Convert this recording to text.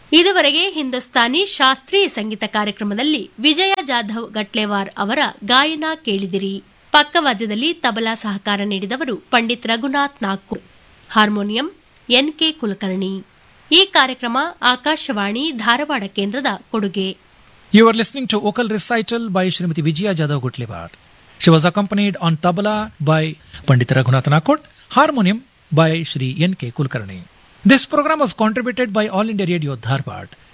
ಇದುವರೆಗೆ ಹಿಂದೂಸ್ತಾನಿ ಶಾಸ್ತ್ರೀಯ ಸಂಗೀತ ಕಾರ್ಯಕ್ರಮದಲ್ಲಿ ವಿಜಯ ಜಾಧವ್ ಗಟ್ಲೆವಾರ್ ಅವರ ಗಾಯನ ಕೇಳಿದಿರಿ ಪಕ್ಕವಾದ್ಯದಲ್ಲಿ ತಬಲಾ ಸಹಕಾರ ನೀಡಿದವರು ಪಂಡಿತ್ ರಘುನಾಥ್ ನಾಗ್ಪುರ್ ಹಾರ್ಮೋನಿಯಂ ಎನ್ಕೆ ಕುಲಕರ್ಣಿ ಈ ಕಾರ್ಯಕ್ರಮ ಆಕಾಶವಾಣಿ ಧಾರವಾಡ ಕೇಂದ್ರದ ಕೊಡುಗೆ You are listening to vocal recital by Srimati Vijaya Jadhav Gutlevar. She was accompanied on tabla by Pandit Raghunath Nakot, harmonium by Shri N.K. Kulkarni. This program was contributed by All India Radio Dharwad